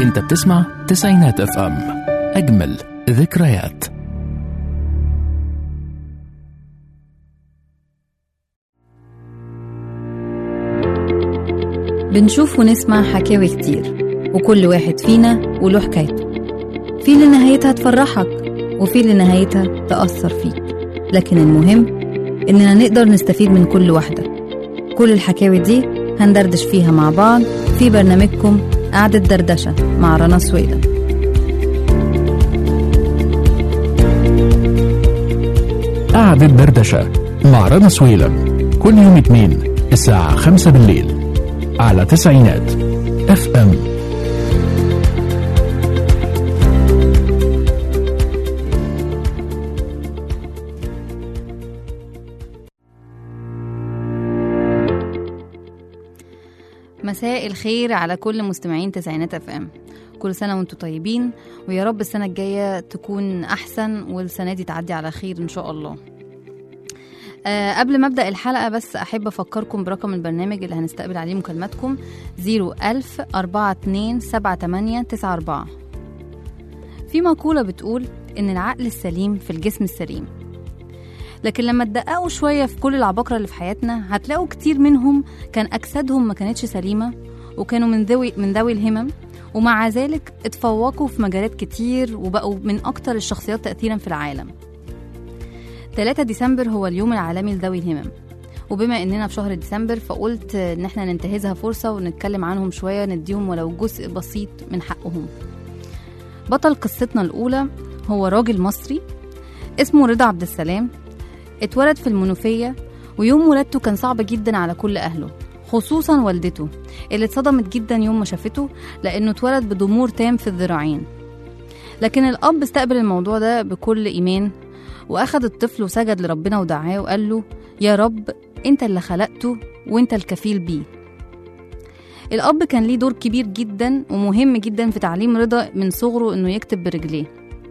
انت بتسمع تسعينات اف ام اجمل ذكريات بنشوف ونسمع حكاوي كتير وكل واحد فينا وله حكايته في اللي نهايتها تفرحك وفي اللي نهايتها تأثر فيك لكن المهم إننا نقدر نستفيد من كل واحدة كل الحكاوي دي هندردش فيها مع بعض في برنامجكم قعدة دردشة مع رنا سويدة قعدة دردشة مع رنا سويلم كل يوم اثنين الساعة خمسة بالليل على تسعينات اف ام مساء الخير على كل مستمعين تسعينات اف ام كل سنة وانتم طيبين ويا رب السنة الجاية تكون أحسن والسنة دي تعدي على خير إن شاء الله أه قبل ما أبدأ الحلقة بس أحب أفكركم برقم البرنامج اللي هنستقبل عليه مكالماتكم 01000 42 78 94 في مقولة بتقول إن العقل السليم في الجسم السليم لكن لما تدققوا شوية في كل العباقرة اللي في حياتنا هتلاقوا كتير منهم كان أجسادهم ما كانتش سليمة وكانوا من ذوي من ذوي الهمم ومع ذلك اتفوقوا في مجالات كتير وبقوا من أكتر الشخصيات تأثيرا في العالم 3 ديسمبر هو اليوم العالمي لذوي الهمم وبما اننا في شهر ديسمبر فقلت ان احنا ننتهزها فرصة ونتكلم عنهم شوية نديهم ولو جزء بسيط من حقهم بطل قصتنا الأولى هو راجل مصري اسمه رضا عبد السلام اتولد في المنوفية ويوم ولادته كان صعب جدا على كل أهله خصوصا والدته اللي اتصدمت جدا يوم ما شافته لأنه اتولد بضمور تام في الذراعين لكن الأب استقبل الموضوع ده بكل إيمان وأخد الطفل وسجد لربنا ودعاه وقال له يا رب أنت اللي خلقته وأنت الكفيل بيه الأب كان ليه دور كبير جدا ومهم جدا في تعليم رضا من صغره إنه يكتب برجليه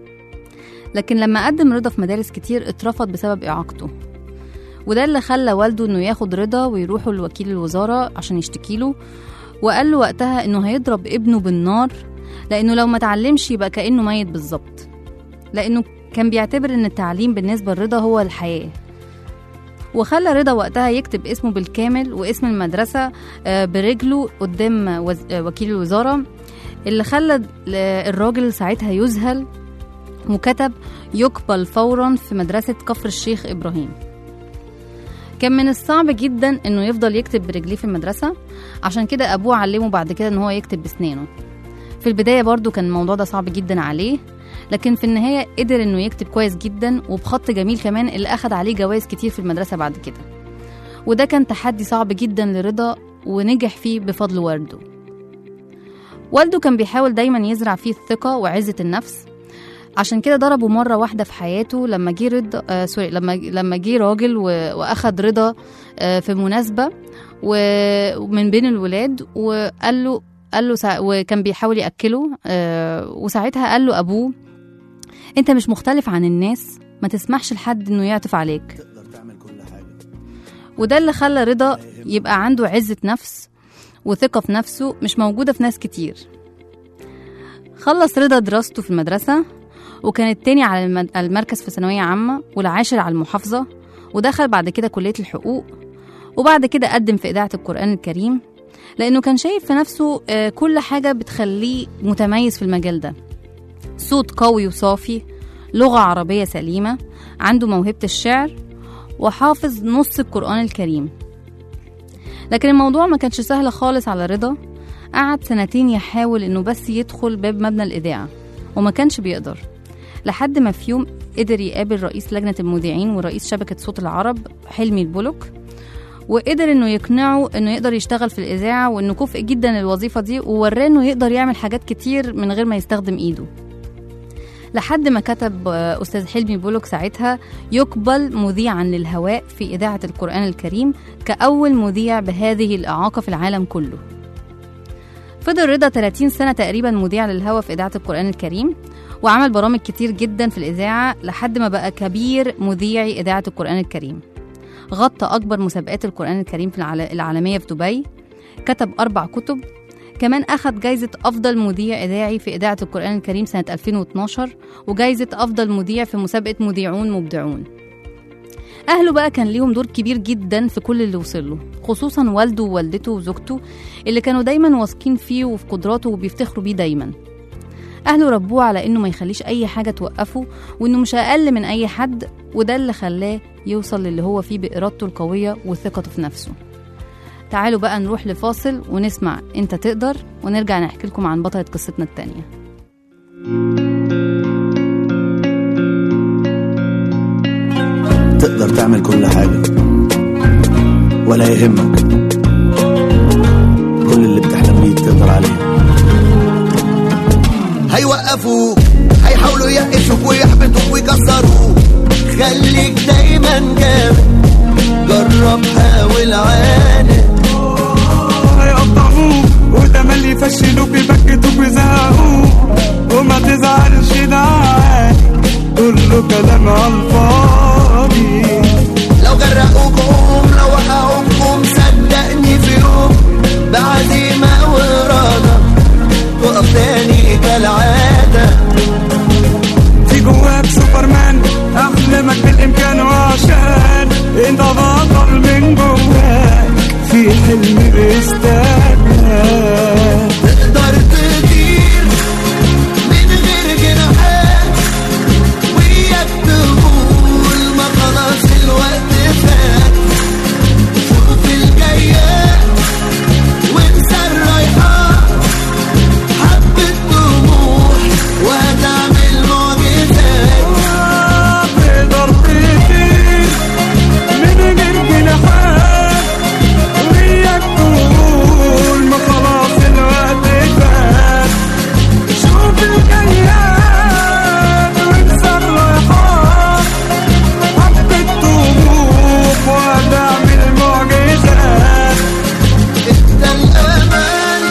لكن لما قدم رضا في مدارس كتير اترفض بسبب إعاقته وده اللي خلى والده إنه ياخد رضا ويروحوا لوكيل الوزارة عشان يشتكيله وقال له وقتها إنه هيضرب ابنه بالنار لأنه لو ما تعلمش يبقى كأنه ميت بالظبط لأنه كان بيعتبر إن التعليم بالنسبة لرضا هو الحياة وخلى رضا وقتها يكتب اسمه بالكامل واسم المدرسة آه، برجله قدام وز- آه، وكيل الوزارة اللي خلى الراجل ساعتها يذهل وكتب يقبل فورا في مدرسة كفر الشيخ إبراهيم كان من الصعب جدا انه يفضل يكتب برجليه في المدرسة عشان كده ابوه علمه بعد كده ان هو يكتب بسنانه في البداية برضو كان الموضوع ده صعب جدا عليه لكن في النهاية قدر انه يكتب كويس جدا وبخط جميل كمان اللي اخد عليه جوائز كتير في المدرسة بعد كده وده كان تحدي صعب جدا لرضا ونجح فيه بفضل والده والده كان بيحاول دايما يزرع فيه الثقة وعزة النفس عشان كده ضربه مرة واحدة في حياته لما جه رضا آه سوري لما لما جه راجل و- واخد رضا آه في مناسبة و- ومن بين الولاد وقال له قال له سا... وكان بيحاول ياكله آه وساعتها قال له ابوه انت مش مختلف عن الناس ما تسمحش لحد انه يعطف عليك وده اللي خلى رضا يبقى عنده عزة نفس وثقة في نفسه مش موجودة في ناس كتير خلص رضا دراسته في المدرسة وكان التاني على الم- المركز في ثانوية عامة والعاشر على المحافظة ودخل بعد كده كلية الحقوق وبعد كده قدم في إذاعة القرآن الكريم لأنه كان شايف في نفسه آه، كل حاجة بتخليه متميز في المجال ده صوت قوي وصافي لغة عربية سليمة عنده موهبة الشعر وحافظ نص القرآن الكريم لكن الموضوع ما كانش سهل خالص على رضا قعد سنتين يحاول انه بس يدخل باب مبنى الإذاعة وما كانش بيقدر لحد ما في يوم قدر يقابل رئيس لجنة المذيعين ورئيس شبكة صوت العرب حلمي البلوك وقدر انه يقنعه انه يقدر يشتغل في الاذاعه وانه كفء جدا للوظيفه دي ووراه انه يقدر يعمل حاجات كتير من غير ما يستخدم ايده لحد ما كتب آه، استاذ حلمي بولوك ساعتها يقبل مذيعا للهواء في اذاعه القران الكريم كاول مذيع بهذه الاعاقه في العالم كله فضل رضا 30 سنه تقريبا مذيع للهواء في اذاعه القران الكريم وعمل برامج كتير جدا في الاذاعه لحد ما بقى كبير مذيعي اذاعه القران الكريم غطى أكبر مسابقات القرآن الكريم في العال- العالمية في دبي كتب أربع كتب كمان أخد جايزة أفضل مذيع إذاعي في إذاعة القرآن الكريم سنة 2012 وجايزة أفضل مذيع في مسابقة مذيعون مبدعون أهله بقى كان ليهم دور كبير جدا في كل اللي وصل له خصوصا والده ووالدته وزوجته اللي كانوا دايما واثقين فيه وفي قدراته وبيفتخروا بيه دايما أهله ربوه على إنه ما يخليش أي حاجة توقفه وإنه مش أقل من أي حد وده اللي خلاه يوصل للي هو فيه بإرادته القوية وثقته في نفسه تعالوا بقى نروح لفاصل ونسمع انت تقدر ونرجع نحكي لكم عن بطلة قصتنا التانية تقدر تعمل كل حاجة ولا يهمك كل اللي بتحلم بيه تقدر عليه هيوقفوك هيحاولوا يقشوك ويحبطوك ويكسروك خليك دايما جامد جرب حاول عاند هيقطعوك وتملي يفشلوك يبكتوك ويزهقوك وما تزعلش ده عادي كله كلام على الفاضي لو غرقوك قوم لو وقعوك قوم صدقني في يوم بعزيمة وإرادة تقف تاني كالعادة في جواك سوبرمان احلامك بالامكان وعشان انت بطل من جواك في حلم بيستناك تقدر تطير من غير جناحات وياك تقول ما خلاص الوقت فات شوف الجايات وانسى الرايحات حبة طموح وهتعمل معجزات تقدر تطير من غير جناحات وياك تقول ما خلاص الوقت فات شوف الجياد وانسى الرايحات حبة طموح وهتعمل معجزات انت الأمان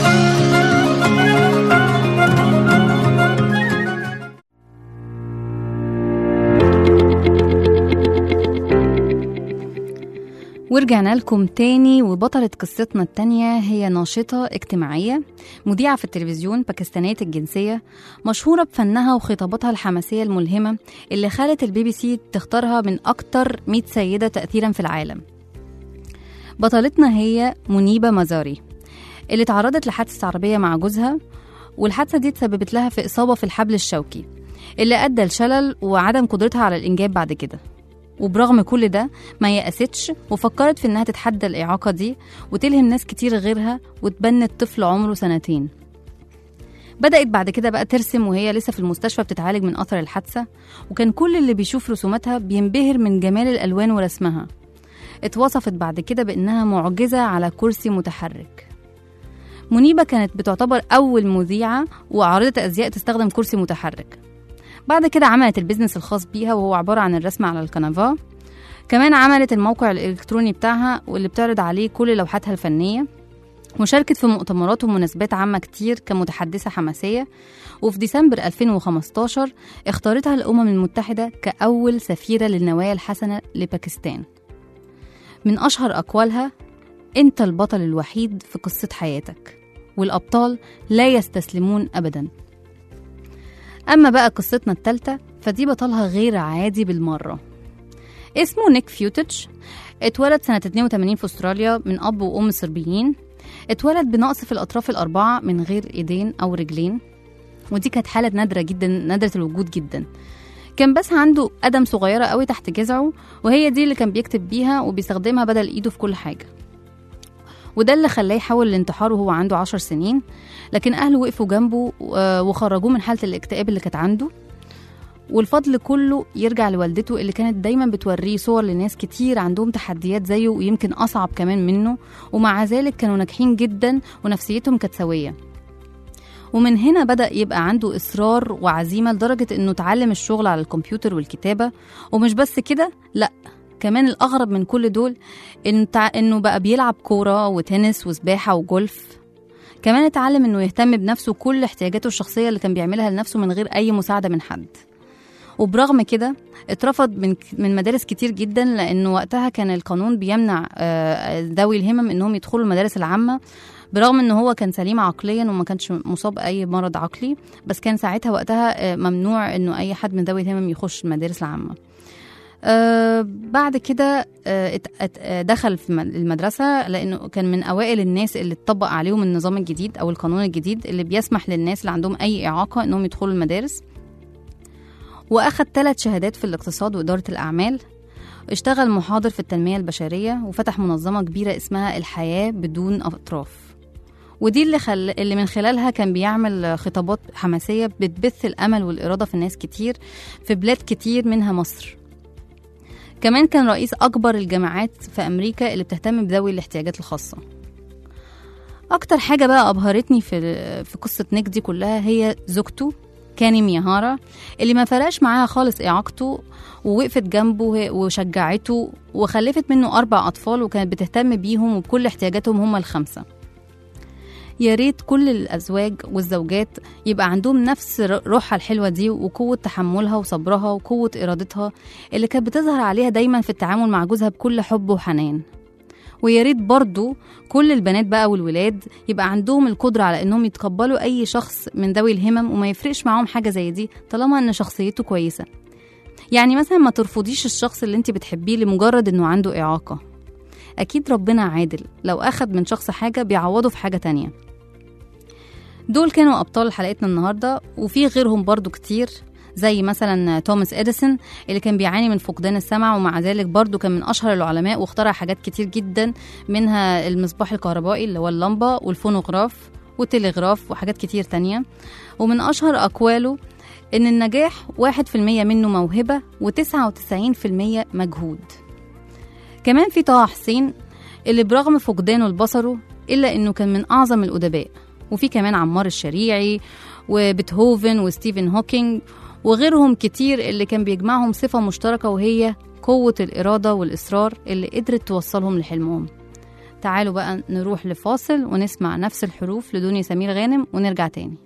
ورجعنا لكم تاني وبطلة قصتنا التانية هي ناشطة اجتماعية مذيعة في التلفزيون باكستانية الجنسية مشهورة بفنها وخطاباتها الحماسية الملهمة اللي خلت البي بي سي تختارها من أكتر 100 سيدة تأثيرا في العالم بطلتنا هي منيبة مزاري اللي تعرضت لحادثة عربية مع جوزها والحادثة دي تسببت لها في إصابة في الحبل الشوكي اللي أدى لشلل وعدم قدرتها على الإنجاب بعد كده وبرغم كل ده ما يأستش وفكرت في إنها تتحدى الإعاقة دي وتلهم ناس كتير غيرها وتبنت طفل عمره سنتين بدأت بعد كده بقى ترسم وهي لسه في المستشفى بتتعالج من أثر الحادثة وكان كل اللي بيشوف رسوماتها بينبهر من جمال الألوان ورسمها اتوصفت بعد كده بإنها معجزة على كرسي متحرك منيبة كانت بتعتبر أول مذيعة وعارضة أزياء تستخدم كرسي متحرك بعد كده عملت البيزنس الخاص بيها وهو عبارة عن الرسم على الكنفا كمان عملت الموقع الإلكتروني بتاعها واللي بتعرض عليه كل لوحاتها الفنية وشاركت في مؤتمرات ومناسبات عامة كتير كمتحدثة حماسية وفي ديسمبر 2015 اختارتها الأمم المتحدة كأول سفيرة للنوايا الحسنة لباكستان من أشهر أقوالها أنت البطل الوحيد في قصة حياتك والأبطال لا يستسلمون أبدا أما بقى قصتنا التالتة فدي بطلها غير عادي بالمرة اسمه نيك فيوتش اتولد سنة 82 في أستراليا من أب وأم صربيين اتولد بنقص في الأطراف الأربعة من غير إيدين أو رجلين ودي كانت حالة نادرة جدا نادرة الوجود جدا كان بس عنده قدم صغيرة قوي تحت جذعه وهي دي اللي كان بيكتب بيها وبيستخدمها بدل إيده في كل حاجة وده اللي خلاه يحاول الانتحار وهو عنده عشر سنين لكن أهله وقفوا جنبه و- وخرجوه من حالة الاكتئاب اللي كانت عنده والفضل كله يرجع لوالدته اللي كانت دايما بتوريه صور لناس كتير عندهم تحديات زيه ويمكن أصعب كمان منه ومع ذلك كانوا ناجحين جدا ونفسيتهم كانت سوية ومن هنا بدأ يبقى عنده إصرار وعزيمة لدرجة إنه اتعلم الشغل على الكمبيوتر والكتابة ومش بس كده لأ كمان الأغرب من كل دول إنه تع- إنه بقى بيلعب كورة وتنس وسباحة وجولف كمان اتعلم إنه يهتم بنفسه كل احتياجاته الشخصية اللي كان بيعملها لنفسه من غير أي مساعدة من حد وبرغم كده اترفض من من مدارس كتير جدا لانه وقتها كان القانون بيمنع آه، ذوي الهمم انهم يدخلوا المدارس العامه برغم ان هو كان سليم عقليا وما كانش مصاب باي مرض عقلي بس كان ساعتها وقتها آه، ممنوع انه اي حد من ذوي الهمم يخش المدارس العامه آه بعد كده آه ات- ات- آه، دخل في مد- المدرسة لأنه كان من أوائل الناس اللي اتطبق عليهم النظام الجديد أو القانون الجديد اللي بيسمح للناس اللي عندهم أي إعاقة إنهم يدخلوا المدارس وأخد ثلاث شهادات في الاقتصاد وإدارة الأعمال اشتغل محاضر في التنمية البشرية وفتح منظمة كبيرة اسمها الحياة بدون أطراف ودي اللي, خل... اللي من خلالها كان بيعمل خطابات حماسية بتبث الأمل والإرادة في ناس كتير في بلاد كتير منها مصر كمان كان رئيس أكبر الجامعات في أمريكا اللي بتهتم بذوي الاحتياجات الخاصة أكتر حاجة بقى أبهرتني في في قصة نيك دي كلها هي زوجته كاني ميهارا اللي ما فرقش معاها خالص إعاقته ووقفت جنبه وشجعته وخلفت منه أربع أطفال وكانت بتهتم بيهم وبكل احتياجاتهم هما الخمسة يا ريت كل الأزواج والزوجات يبقى عندهم نفس روحها الحلوة دي وقوة تحملها وصبرها وقوة إرادتها اللي كانت بتظهر عليها دايما في التعامل مع جوزها بكل حب وحنان ويا ريت برضو كل البنات بقى والولاد يبقى عندهم القدرة على إنهم يتقبلوا أي شخص من ذوي الهمم وما يفرقش معاهم حاجة زي دي طالما إن شخصيته كويسة يعني مثلا ما ترفضيش الشخص اللي انت بتحبيه لمجرد إنه عنده إعاقة أكيد ربنا عادل لو أخد من شخص حاجة بيعوضه في حاجة تانية دول كانوا أبطال حلقتنا النهاردة وفي غيرهم برضو كتير زي مثلا توماس اديسون اللي كان بيعاني من فقدان السمع ومع ذلك برضو كان من اشهر العلماء واخترع حاجات كتير جدا منها المصباح الكهربائي اللي هو اللمبه والفونوغراف والتلغراف وحاجات كتير تانية ومن اشهر اقواله ان النجاح واحد في المية منه موهبة وتسعة وتسعين في المية مجهود كمان في طه حسين اللي برغم فقدانه لبصره إلا إنه كان من أعظم الأدباء وفي كمان عمار الشريعي وبيتهوفن وستيفن هوكينج وغيرهم كتير اللي كان بيجمعهم صفة مشتركة وهي قوة الإرادة والإصرار اللي قدرت توصلهم لحلمهم تعالوا بقى نروح لفاصل ونسمع نفس الحروف لدنيا سمير غانم ونرجع تاني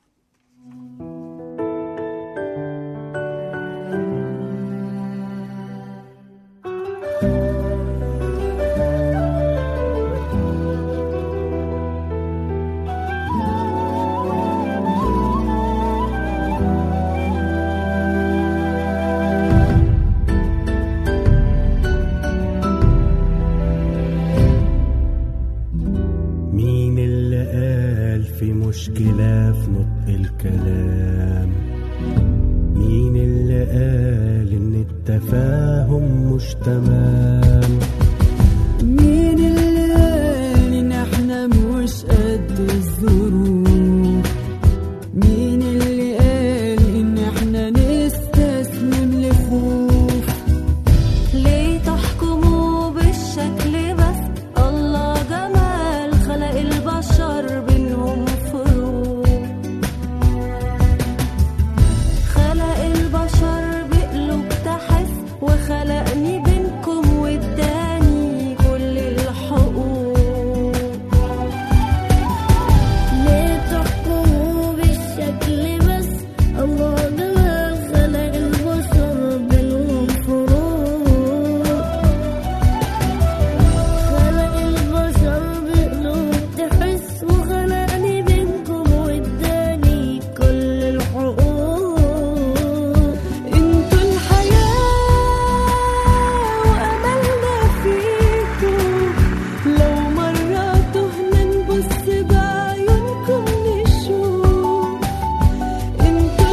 مين اللي قال في مشكلة في نطق الكلام مين اللي قال ان التفاهم مش تمام مين اللي قال ان احنا مش قد الظروف مين اللي قال ان احنا نستسلم لخوف ليه تحكموا بالشكل بس الله جمال خلق البشر بينهم فروق خلق البشر بقلوب تحس وخلقني بينكم واداني كل الحقوق ليه تحكموا بالشكل بس الله جمال خلق البشر بينهم فروق خلق البشر بقلوب تحس وخلقني بينكم واداني كل الحقوق انتوا الحياة وأملنا فيكم لو مرة تهنا نبص بعيونكم نشوف انتوا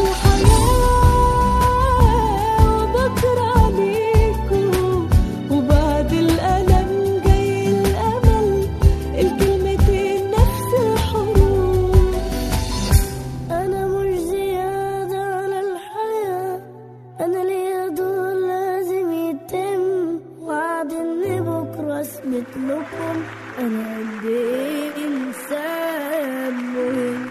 الحياة وبكرة عليكم وبعد الألم جاي الأمل الكلمتين نفس الحروف أنا مش زيادة على الحياة أنا ليا دور لازم يتم وعد إن بكرة أثبت لكم أنا قد إيه إنسان مهم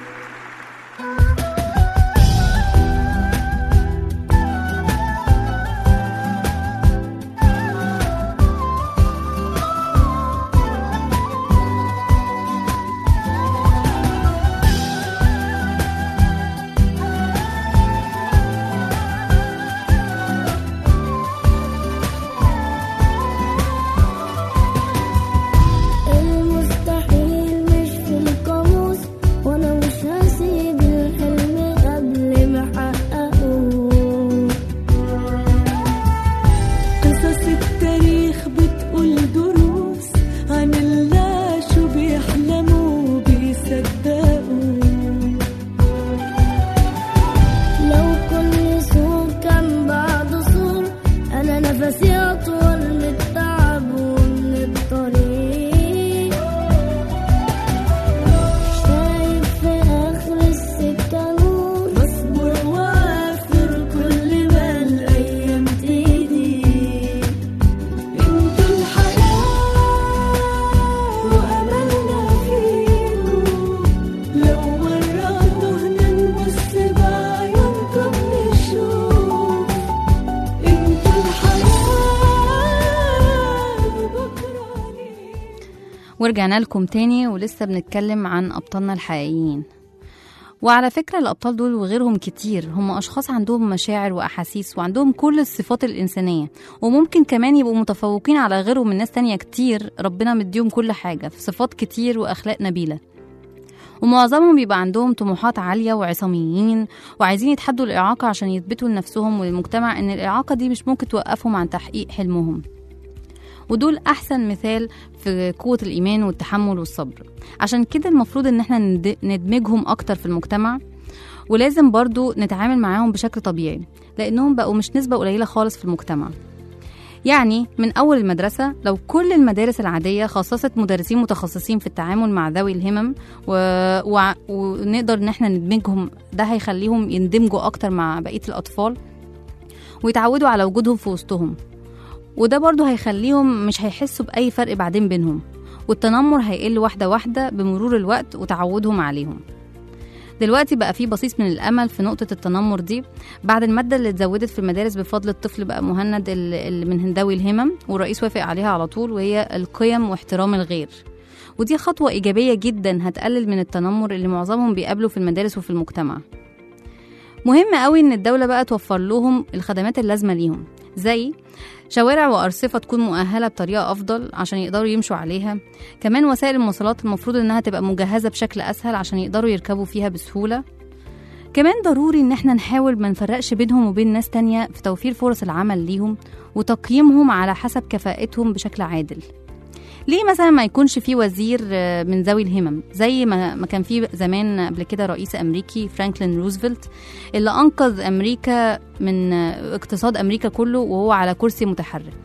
ورجعنا لكم تاني ولسه بنتكلم عن أبطالنا الحقيقيين وعلى فكرة الأبطال دول وغيرهم كتير هم أشخاص عندهم مشاعر وأحاسيس وعندهم كل الصفات الإنسانية وممكن كمان يبقوا متفوقين على غيرهم من ناس تانية كتير ربنا مديهم كل حاجة في صفات كتير وأخلاق نبيلة ومعظمهم بيبقى عندهم طموحات عالية وعصاميين وعايزين يتحدوا الإعاقة عشان يثبتوا لنفسهم وللمجتمع إن الإعاقة دي مش ممكن توقفهم عن تحقيق حلمهم ودول أحسن مثال في قوة الإيمان والتحمل والصبر عشان كده المفروض إن احنا ند- ندمجهم أكتر في المجتمع ولازم برضو نتعامل معاهم بشكل طبيعي لأنهم بقوا مش نسبة قليلة خالص في المجتمع يعني من أول المدرسة لو كل المدارس العادية خصصت مدرسين متخصصين في التعامل مع ذوي الهمم و... و... ونقدر إن احنا ندمجهم ده هيخليهم يندمجوا أكتر مع بقية الأطفال ويتعودوا على وجودهم في وسطهم وده برضو هيخليهم مش هيحسوا بأي فرق بعدين بينهم والتنمر هيقل واحدة واحدة بمرور الوقت وتعودهم عليهم دلوقتي بقى في بصيص من الأمل في نقطة التنمر دي بعد المادة اللي اتزودت في المدارس بفضل الطفل بقى مهند ال- اللي من هنداوي الهمم والرئيس وافق عليها على طول وهي القيم واحترام الغير ودي خطوة إيجابية جدا هتقلل من التنمر اللي معظمهم بيقابله في المدارس وفي المجتمع مهم قوي ان الدولة بقى توفر لهم الخدمات اللازمة ليهم زي شوارع وأرصفة تكون مؤهلة بطريقة أفضل عشان يقدروا يمشوا عليها كمان وسائل المواصلات المفروض إنها تبقى مجهزة بشكل أسهل عشان يقدروا يركبوا فيها بسهولة كمان ضروري إن احنا نحاول ما نفرقش بينهم وبين ناس تانية في توفير فرص العمل ليهم وتقييمهم على حسب كفاءتهم بشكل عادل ليه مثلا ما يكونش في وزير آه، من ذوي الهمم زي ما ما كان في زمان قبل كده رئيس امريكي فرانكلين روزفلت اللي انقذ امريكا من آه، اقتصاد امريكا كله وهو على كرسي متحرك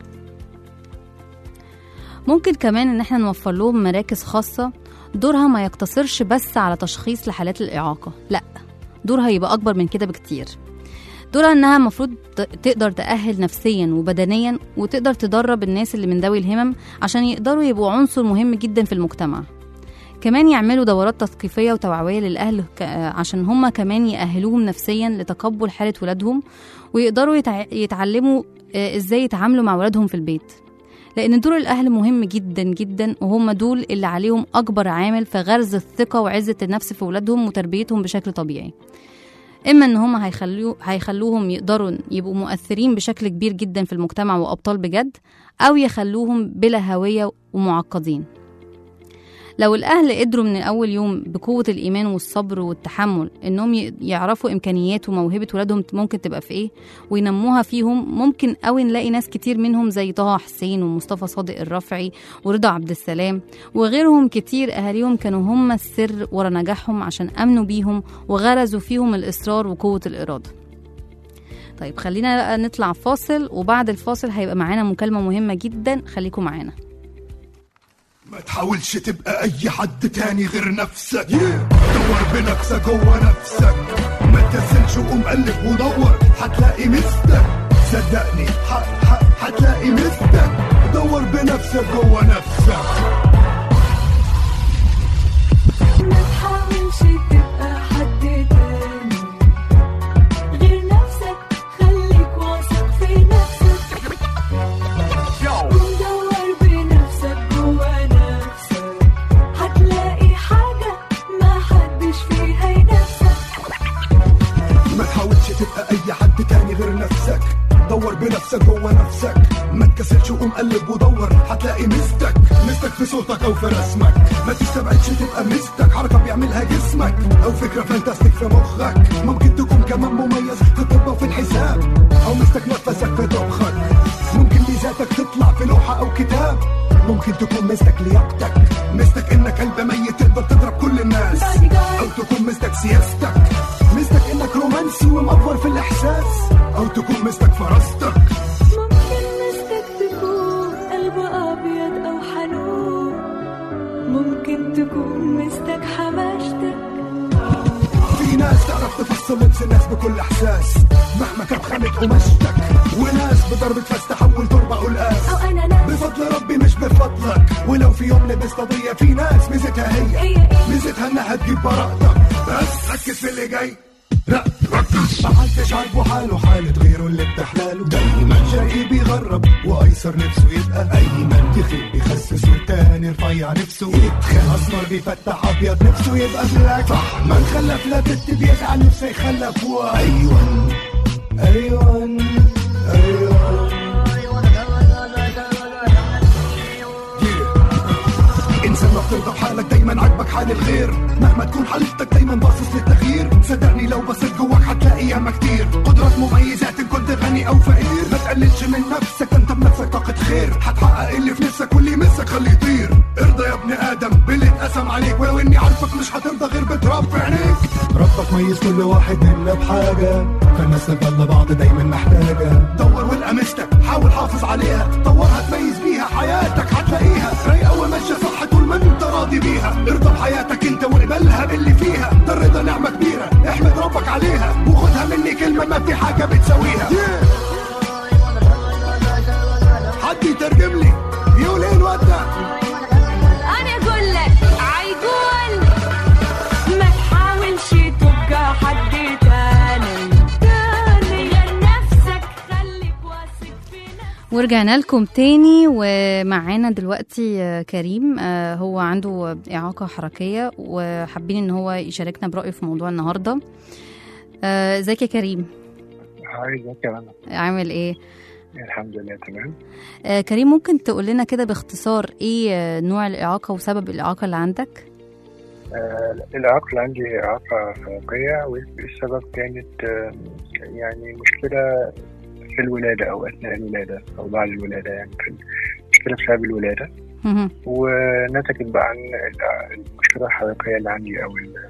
ممكن كمان ان احنا نوفر لهم مراكز خاصة دورها ما يقتصرش بس على تشخيص لحالات الإعاقة لا دورها يبقى أكبر من كده بكتير دورها انها المفروض ت- تقدر تأهل نفسيا وبدنيا وتقدر تدرب الناس اللي من ذوي الهمم عشان يقدروا يبقوا عنصر مهم جدا في المجتمع كمان يعملوا دورات تثقيفية وتوعوية للأهل ك- عشان هم كمان يأهلوهم نفسيا لتقبل حالة ولادهم ويقدروا يتع... يتعلموا آه، ازاي يتعاملوا مع ولادهم في البيت لأن دور الأهل مهم جدا جدا وهم دول اللي عليهم أكبر عامل في غرز الثقة وعزة النفس في ولادهم وتربيتهم بشكل طبيعي إما إن هم هيخلو هيخلوهم يقدروا يبقوا مؤثرين بشكل كبير جدا في المجتمع وأبطال بجد أو يخلوهم بلا هوية ومعقدين لو الأهل قدروا من أول يوم بقوة الإيمان والصبر والتحمل إنهم ي- يعرفوا إمكانيات وموهبة ولادهم ممكن تبقى في إيه وينموها فيهم ممكن قوي نلاقي ناس كتير منهم زي طه حسين ومصطفى صادق الرافعي ورضا عبد السلام وغيرهم كتير أهاليهم كانوا هم السر ورا نجاحهم عشان أمنوا بيهم وغرزوا فيهم الإصرار وقوة الإرادة طيب خلينا بقى نطلع فاصل وبعد الفاصل هيبقى معانا مكالمة مهمة جدا خليكم معانا ما تحاولش تبقى اي حد تاني غير نفسك دور بنفسك جوه نفسك ما تكسلش وقوم قلب ودور هتلاقي مستك صدقني ح- ح- هتلاقي مستك دور بنفسك جوه نفسك ما تحاولش تبقى حد تاني غير نفسك خليك واثق في نفسك ودور بنفسك جوا نفسك هتلاقي حاجة ما حدش فيها ينافسك ما تحاولش تبقى اي حد تاني غير نفسك دور بنفسك جوه نفسك ما تكسلش وقوم قلب ودور هتلاقي مستك مستك في صوتك او في رسمك ما تستبعدش تبقى مستك حركه بيعملها جسمك او فكره فانتاستيك في مخك ممكن تكون كمان مميز في الطب وفي الحساب او مستك نفسك في طبخك ممكن ميزاتك تطلع في لوحه او كتاب ممكن تكون مستك لياقتك مستك انك قلب ميت تقدر تضرب كل الناس او تكون مستك سياستك مستك انك رومانسي ومأفور في الاحساس او تكون مستك فراستك ممكن مستك تكون قلب أبيض أو حنون ممكن تكون مستك حماشتك في ناس تعرف تفصل لبس الناس بكل احساس مهما كانت خانت قماشتك وناس بضربة فاس تحول تربة قلقاس أو أنا ناس بفضل ربي مش بفضلك ولو في يوم لبست قضية في ناس ميزتها هي هي إيه؟ ميزتها انها تجيب براءتك بس ركز في اللي جاي لا ركز محدش عاجبه حاله حالة غيره اللي بتحلاله دايما شقي بيغرب وايسر نفسه يبقى ايمن تخيل بيخسس والتاني رفيع نفسه يتخن اسمر بيفتح ابيض نفسه يبقى بلاك صح من خلف لا بنت بيزعل نفسه يخلف وايون ايون ايون انسان ما بترضى بحالك دايما عاجبك حال الغير مهما تكون حالتك دايما باصص للتغيير صدقني لو بصيت جواك هتلاقي ياما كتير قدرات مميزات ان كنت غني او فقير ما تقللش من نفسك انت بنفسك طاقة خير هتحقق اللي في نفسك واللي يمسك خليه يطير ارضى يا ابن ادم باللي اتقسم عليك ولو اني عارفك مش هترضى غير بتراب في عينيك ربك ميز كل واحد منا بحاجة فالناس تفضل بعض دايما محتاجة دور والقى مستك حاول حافظ عليها طورها تميز بيها حياتك هتلاقيها رايقة وماشية صح طول ما انت راضي بيها ارضى بحياتك انت واقبلها باللي فيها ده الرضا نعمة كبيرة احمد ربك عليها وخدها مني كلمة ما في حاجة بتساويها حد يترجم لي بيقول ايه الواد ده انا اقول لك عيقول ما تحاولش تبقى حد تاني تاني لنفسك خليك واثق في نفسك ورجعنا لكم تاني ومعانا دلوقتي آه، كريم آه، هو عنده إعاقة حركية وحابين إن هو يشاركنا برأيه في موضوع النهاردة آه، ازيك يا كريم هاي ازيك يا رنا عامل ايه الحمد لله تمام آه، كريم ممكن تقول لنا كده باختصار ايه آه، نوع الإعاقة وسبب الإعاقة اللي عندك آه الإعاقة اللي عندي إعاقة حركية والسبب كانت آه يعني مشكلة في الولادة أو أثناء الولادة أو بعد الولادة يعني في مشكلة بسبب الولادة مهم. ونتجت بقى عن ال- المشكلة الحركية اللي عندي أو ال-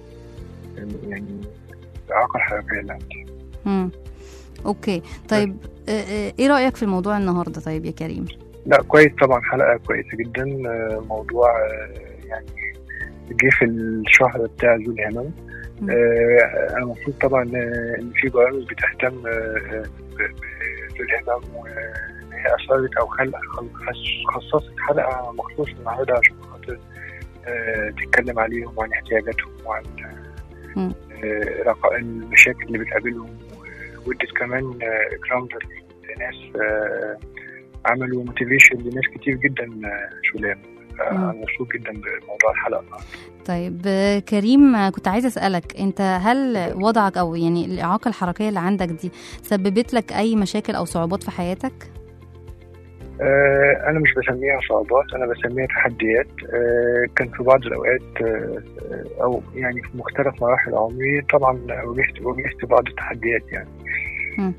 يعني الإعاقة الحركية اللي عندي مم. اوكي طيب آه، آه، ايه رأيك في الموضوع النهاردة طيب يا كريم لا كويس طبعا حلقة كويسة جدا آه، موضوع آه، يعني جه في الشهر بتاع ذو الهمم مم. آه، أنا مبسوط طبعا آه، إن في برامج بتهتم آه، ب- بذو الهمم وإن هي أثرت أو خلق خص- خصصت حلقة مخصوص النهاردة عشان خاطر آه، تتكلم عليهم وعن احتياجاتهم وعن مم. آه، رق- المشاكل اللي بتقابلهم وادت كمان آه، إكرام لناس آه، عملوا موتيفيشن لناس كتير جدا آه، شولان انا مبسوط جدا بموضوع الحلقه طيب آه، كريم آه، كنت عايزة أسألك أنت هل وضعك أو يعني الإعاقة الحركية اللي عندك دي سببت لك أي مشاكل أو صعوبات في حياتك؟ آه، انا مش بسميها صعوبات انا بسميها تحديات آه، كان في بعض الاوقات آه، آه، او يعني في مختلف مراحل عمري طبعا واجهت واجهت بعض التحديات يعني مم.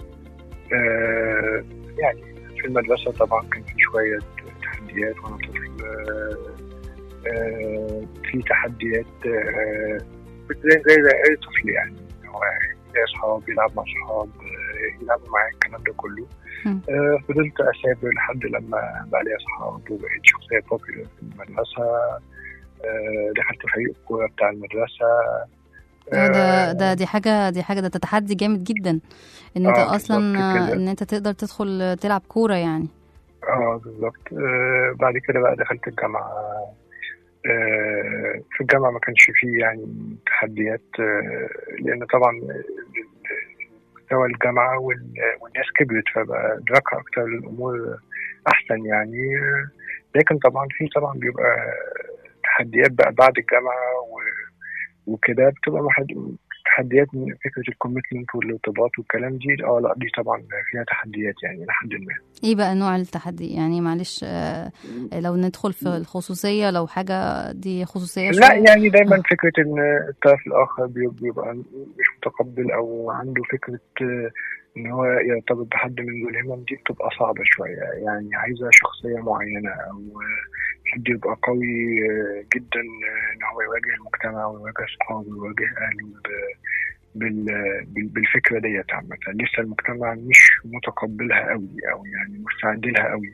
آه، يعني في المدرسه طبعا كان في شويه تحديات وانا طفل آه، آه، في تحديات آه، زي زي زي اي طفل يعني هو يلاقي اصحاب يلعب مع اصحاب آه، يلعبوا معاه الكلام ده كله مم. آه، فضلت اسافر لحد لما بقى لي اصحاب وبقيت شخصيه بوبيلر في المدرسه آه، دخلت فريق الكوره بتاع المدرسه آه، ده آه، ده دي حاجة دي حاجة ده تحدي جامد جدا إن أنت آه، أصلا بالظبط آه، كده. إن أنت تقدر تدخل تلعب كورة يعني اه بالظبط آه بعد كده بقى دخلت الجامعة آه في الجامعة ما كانش فيه يعني تحديات آه لأن طبعا مستوى الجامعة وال- والناس كبرت فبقى إدراكها أكتر للأمور أحسن يعني آه، لكن طبعا في طبعا بيبقى تحديات بقى بعد الجامعة و- وكده بتبقى محد- تحديات من فكرة الكوميتمنت والارتباط والكلام دي اه لا دي طبعا فيها تحديات يعني لحد ما إيه بقى نوع التحدي يعني معلش آه، لو ندخل في الخصوصية لو حاجة دي خصوصية لا شوية يعني دايما فكرة ان الطرف الاخر بي- بيبقى مش متقبل او عنده فكرة آه، ان هو يرتبط بحد من ذو الهمم دي بتبقى صعبة شوية يعني عايزة شخصية معينة او حد يبقى قوي آه، جدا آه، ان هو يواجه المجتمع ويواجه اصحابه ويواجه اهله ب- بال بال- بالفكرة ديت عامة لسه المجتمع مش متقبلها قوي او يعني مستعد لها قوي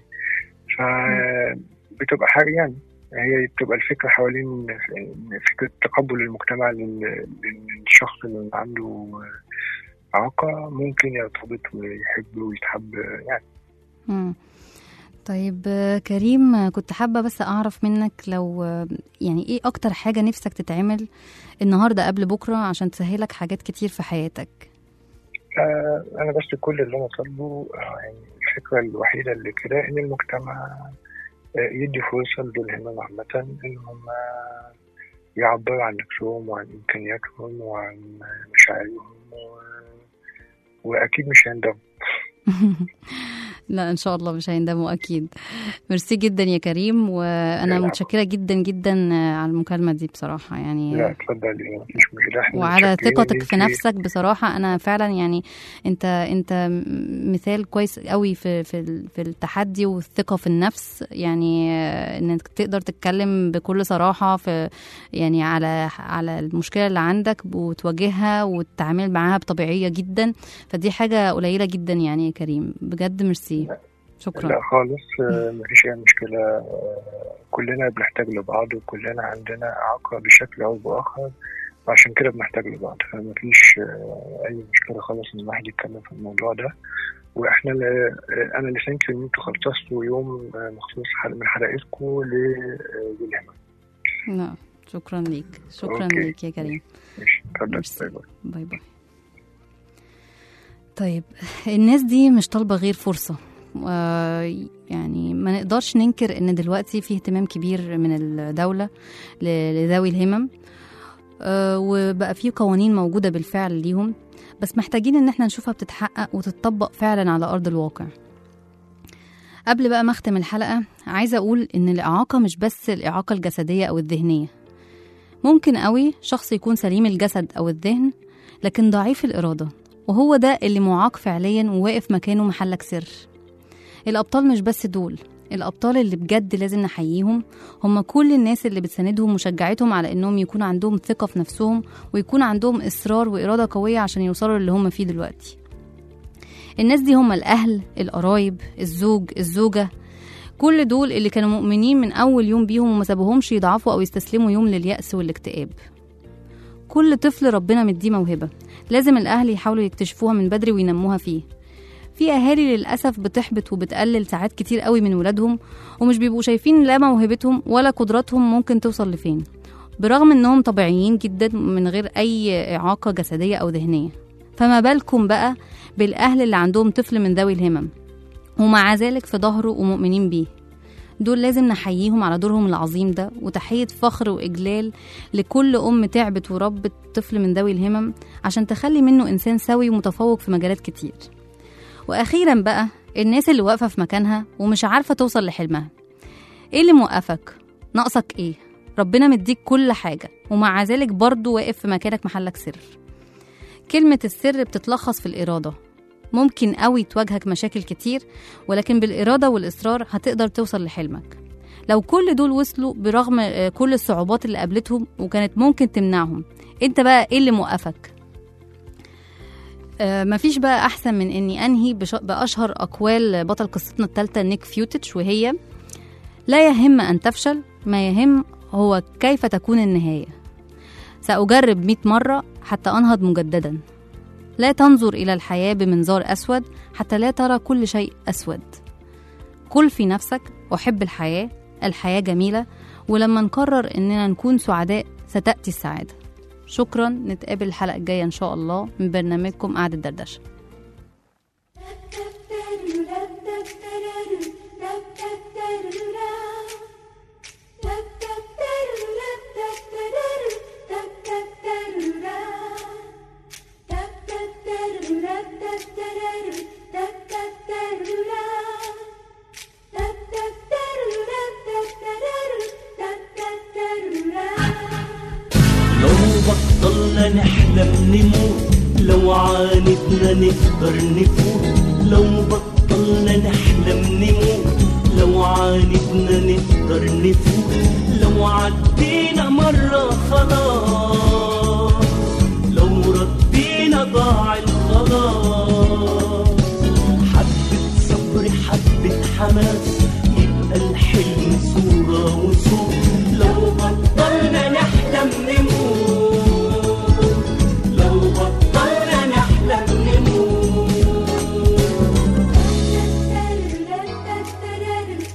فبتبقى حاجة يعني هي بتبقى الفكرة حوالين فكرة تقبل المجتمع لل- للشخص اللي عنده إعاقة ممكن يرتبط ويحب ويتحب يعني مم. طيب آه، كريم آه، كنت حابة بس أعرف منك لو آه، يعني إيه أكتر حاجة نفسك تتعمل النهاردة قبل بكرة عشان تسهلك حاجات كتير في حياتك آه، أنا بس كل اللي أنا طالبه آه، يعني الفكرة الوحيدة اللي كده إن المجتمع آه، يدي فرصة لدول الهمم عامة إن هم يعبروا عن نفسهم وعن إمكانياتهم وعن مشاعرهم و... وأكيد مش هيندموا لا ان شاء الله مش هيندموا اكيد ميرسي جدا يا كريم وانا العفو. متشكره جدا جدا على المكالمه دي بصراحه يعني لا اتفضلي مفيش مشكلة إحنا وعلى متشكرين ثقتك في ليكي. نفسك بصراحة أنا فعلا يعني أنت أنت م- مثال كويس قوي في في ال- في التحدي والثقة في النفس يعني آه، إنك تقدر تتكلم بكل صراحة في يعني على على المشكلة اللي عندك وتواجهها وتتعامل معاها بطبيعية جدا فدي حاجة قليلة جدا يعني يا كريم بجد ميرسي شكرا لا خالص آه، مفيش أي مشكلة آه، كلنا بنحتاج لبعض وكلنا عندنا إعاقة بشكل أو بآخر وعشان كده بنحتاج لبعض فمفيش آه، أي مشكلة خالص إن الواحد يتكلم في الموضوع ده وإحنا ل- آه، أنا اللي سعيد إن أنتوا خصصتوا يوم آه، مخصوص حل- من حلقتكم للهمة لا شكرا ليك شكرا أوكي. ليك يا كريم ماشي اتفضل ميرسي. باي باي باي باي طيب الناس دي مش طالبة غير فرصة آه، يعني ما نقدرش ننكر ان دلوقتي في اهتمام كبير من الدولة ل- لذوي الهمم آه، وبقى في قوانين موجودة بالفعل ليهم بس محتاجين ان احنا نشوفها بتتحقق وتتطبق فعلا على ارض الواقع قبل بقى ما اختم الحلقة عايزة اقول ان الاعاقة مش بس الاعاقة الجسدية او الذهنية ممكن قوي شخص يكون سليم الجسد او الذهن لكن ضعيف الإرادة وهو ده اللي معاق فعليا وواقف مكانه محلك سر الأبطال مش بس دول الأبطال اللي بجد لازم نحييهم هم كل الناس اللي بتساندهم وشجعتهم على إنهم يكون عندهم ثقة في نفسهم ويكون عندهم إصرار وإرادة قوية عشان يوصلوا اللي هم فيه دلوقتي الناس دي هم الأهل القرايب الزوج الزوجة كل دول اللي كانوا مؤمنين من أول يوم بيهم وما سابوهمش يضعفوا أو يستسلموا يوم لليأس والاكتئاب كل طفل ربنا مديه موهبة لازم الأهل يحاولوا يكتشفوها من بدري وينموها فيه في أهالي للأسف بتحبط وبتقلل ساعات كتير قوي من ولادهم ومش بيبقوا شايفين لا موهبتهم ولا قدراتهم ممكن توصل لفين برغم إنهم طبيعيين جدا من غير أي إعاقة جسدية أو ذهنية فما بالكم بقى بالأهل اللي عندهم طفل من ذوي الهمم ومع ذلك في ظهره ومؤمنين بيه دول لازم نحييهم على دورهم العظيم ده وتحية فخر وإجلال لكل أم تعبت وربت طفل من ذوي الهمم عشان تخلي منه إنسان سوي ومتفوق في مجالات كتير وأخيرا بقى الناس اللي واقفة في مكانها ومش عارفة توصل لحلمها إيه اللي موقفك؟ ناقصك إيه؟ ربنا مديك كل حاجة ومع ذلك برضه واقف في مكانك محلك سر كلمة السر بتتلخص في الإرادة ممكن قوي تواجهك مشاكل كتير ولكن بالإرادة والإصرار هتقدر توصل لحلمك لو كل دول وصلوا برغم آه، كل الصعوبات اللي قابلتهم وكانت ممكن تمنعهم انت بقى ايه اللي موقفك آه، مفيش بقى احسن من اني انهي بش- باشهر اقوال بطل قصتنا الثالثه نيك فيوتش وهي لا يهم ان تفشل ما يهم هو كيف تكون النهايه ساجرب مئة مره حتى انهض مجددا لا تنظر الى الحياه بمنظار اسود حتى لا ترى كل شيء اسود قل في نفسك احب الحياه الحياه جميله ولما نقرر اننا نكون سعداء ستاتي السعاده شكرا نتقابل الحلقه الجايه ان شاء الله من برنامجكم قعده دردشه لو بطلنا نحلم نموت لو عاندنا نقدر نفوت لو بطلنا نحلم نموت لو عاندنا نقدر نفوت لو عدينا مرة خلاص لو ردينا ضاع الخلاص حبة صبر حبة حماس يبقى الحلم صورة وصوت لو بطلنا نحلم نموت لو بطلنا نحلم نموت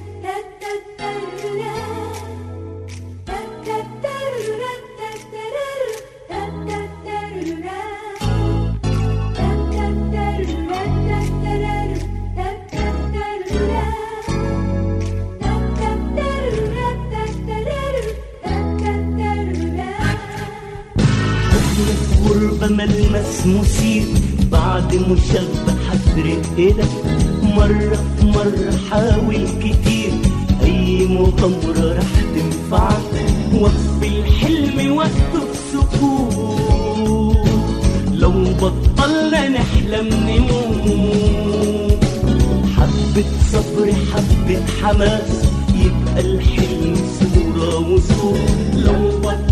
غربة ملمس مثير بعد مشبع رقدك مرة في مرة حاول كتير أي مغامرة رح تنفعك وقف الحلم وقته في سكوت لو بطلنا نحلم نموت حبة صبر حبة حماس يبقى الحلم صورة وصوت لو بطلنا